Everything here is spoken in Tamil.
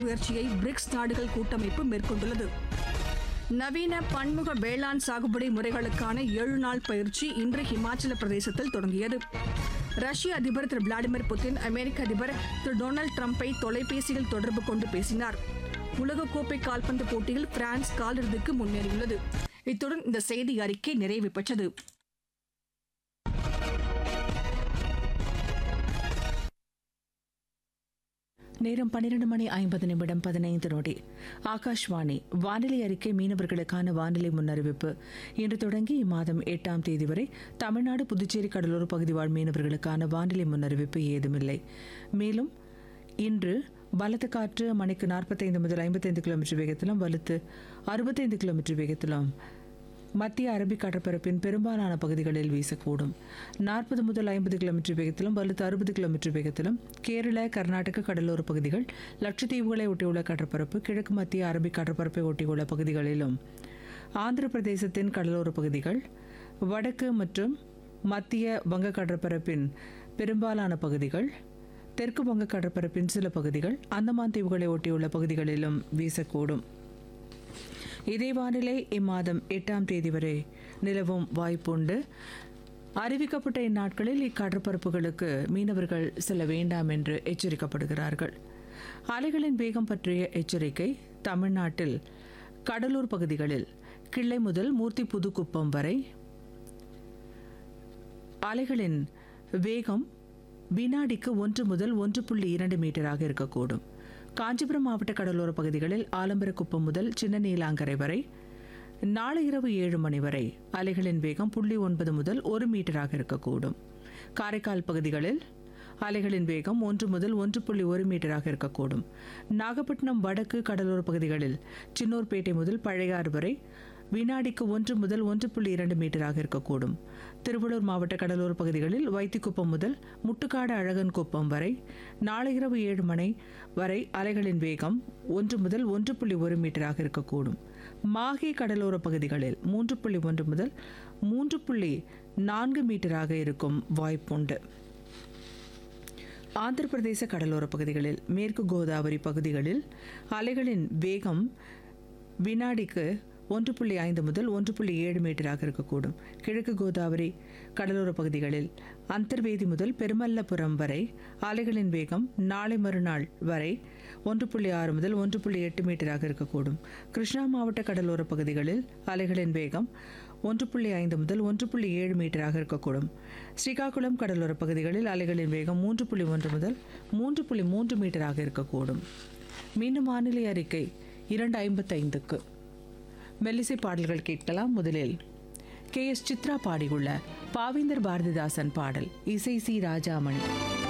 முயற்சியை பிரிக்ஸ் நாடுகள் கூட்டமைப்பு மேற்கொண்டுள்ளது நவீன பன்முக வேளாண் சாகுபடி முறைகளுக்கான ஏழு நாள் பயிற்சி இன்று ஹிமாச்சல பிரதேசத்தில் தொடங்கியது ரஷ்ய அதிபர் திரு விளாடிமிர் புட்டின் அமெரிக்க அதிபர் திரு டொனால்டு டிரம்பை தொலைபேசியில் தொடர்பு கொண்டு பேசினார் உலகக்கோப்பை கால்பந்து போட்டியில் பிரான்ஸ் காலிறுதிக்கு முன்னேறியுள்ளது இத்துடன் இந்த செய்தி அறிக்கை நிறைவு பெற்றது நேரம் பன்னிரண்டு மணி ஐம்பது நிமிடம் பதினைந்து நொடி ஆகாஷ்வாணி வானிலை அறிக்கை மீனவர்களுக்கான வானிலை முன்னறிவிப்பு இன்று தொடங்கி இம்மாதம் எட்டாம் தேதி வரை தமிழ்நாடு புதுச்சேரி கடலோர பகுதி வாழ் மீனவர்களுக்கான வானிலை முன்னறிவிப்பு ஏதுமில்லை மேலும் இன்று பலத்த காற்று மணிக்கு நாற்பத்தைந்து முதல் ஐம்பத்தைந்து கிலோமீட்டர் வேகத்திலும் வலுத்து அறுபத்தைந்து கிலோமீட்டர் வேகத்திலும் மத்திய அரபிக் கடற்பரப்பின் பெரும்பாலான பகுதிகளில் வீசக்கூடும் நாற்பது முதல் ஐம்பது கிலோமீட்டர் வேகத்திலும் வலுத்து அறுபது கிலோமீட்டர் வேகத்திலும் கேரள கர்நாடக கடலோர பகுதிகள் லட்சத்தீவுகளை ஒட்டியுள்ள கடற்பரப்பு கிழக்கு மத்திய அரபிக் கடற்பரப்பை ஒட்டியுள்ள பகுதிகளிலும் ஆந்திர பிரதேசத்தின் கடலோர பகுதிகள் வடக்கு மற்றும் மத்திய வங்க கடற்பரப்பின் பெரும்பாலான பகுதிகள் தெற்கு வங்க கடற்பரப்பின் சில பகுதிகள் அந்தமான் தீவுகளை ஒட்டியுள்ள பகுதிகளிலும் வீசக்கூடும் இதே வானிலை இம்மாதம் எட்டாம் தேதி வரை நிலவும் வாய்ப்புண்டு அறிவிக்கப்பட்ட இந்நாட்களில் இக்கடற்பரப்புகளுக்கு மீனவர்கள் செல்ல வேண்டாம் என்று எச்சரிக்கப்படுகிறார்கள் அலைகளின் வேகம் பற்றிய எச்சரிக்கை தமிழ்நாட்டில் கடலூர் பகுதிகளில் கிள்ளை முதல் மூர்த்தி புதுக்குப்பம் வரை அலைகளின் வேகம் வினாடிக்கு ஒன்று முதல் ஒன்று புள்ளி இரண்டு மீட்டராக இருக்கக்கூடும் காஞ்சிபுரம் மாவட்ட கடலோர பகுதிகளில் ஆலம்பரக்குப்பம் முதல் சின்ன நீலாங்கரை வரை நாளை இரவு ஏழு மணி வரை அலைகளின் வேகம் புள்ளி ஒன்பது முதல் ஒரு மீட்டராக இருக்கக்கூடும் காரைக்கால் பகுதிகளில் அலைகளின் வேகம் ஒன்று முதல் ஒன்று புள்ளி ஒரு மீட்டராக இருக்கக்கூடும் நாகப்பட்டினம் வடக்கு கடலோர பகுதிகளில் சின்னூர்பேட்டை முதல் பழையாறு வரை வினாடிக்கு ஒன்று முதல் ஒன்று புள்ளி இரண்டு மீட்டராக இருக்கக்கூடும் திருவள்ளூர் மாவட்ட கடலோர பகுதிகளில் வைத்திக்குப்பம் முதல் முட்டுக்காடு அழகன் குப்பம் வரை நாளை இரவு ஏழு மணி வரை அலைகளின் வேகம் ஒன்று முதல் ஒன்று புள்ளி ஒரு மீட்டராக இருக்கக்கூடும் மாஹே கடலோர பகுதிகளில் மூன்று புள்ளி ஒன்று முதல் மூன்று புள்ளி நான்கு மீட்டராக இருக்கும் வாய்ப்புண்டு ஆந்திர பிரதேச கடலோர பகுதிகளில் மேற்கு கோதாவரி பகுதிகளில் அலைகளின் வேகம் வினாடிக்கு ஒன்று புள்ளி ஐந்து முதல் ஒன்று புள்ளி ஏழு மீட்டராக இருக்கக்கூடும் கிழக்கு கோதாவரி கடலோர பகுதிகளில் அந்தர்வேதி முதல் பெருமல்லபுரம் வரை அலைகளின் வேகம் நாளை மறுநாள் வரை ஒன்று புள்ளி ஆறு முதல் ஒன்று புள்ளி எட்டு மீட்டராக இருக்கக்கூடும் கிருஷ்ணா மாவட்ட கடலோர பகுதிகளில் அலைகளின் வேகம் ஒன்று புள்ளி ஐந்து முதல் ஒன்று புள்ளி ஏழு மீட்டராக இருக்கக்கூடும் ஸ்ரீகாகுளம் கடலோர பகுதிகளில் அலைகளின் வேகம் மூன்று புள்ளி ஒன்று முதல் மூன்று புள்ளி மூன்று மீட்டராக இருக்கக்கூடும் மீண்டும் வானிலை அறிக்கை இரண்டு ஐம்பத்தைந்துக்கு மெல்லிசை பாடல்கள் கேட்கலாம் முதலில் கே எஸ் சித்ரா பாடியுள்ள பாவேந்தர் பாரதிதாசன் பாடல் இசை சி ராஜாமணி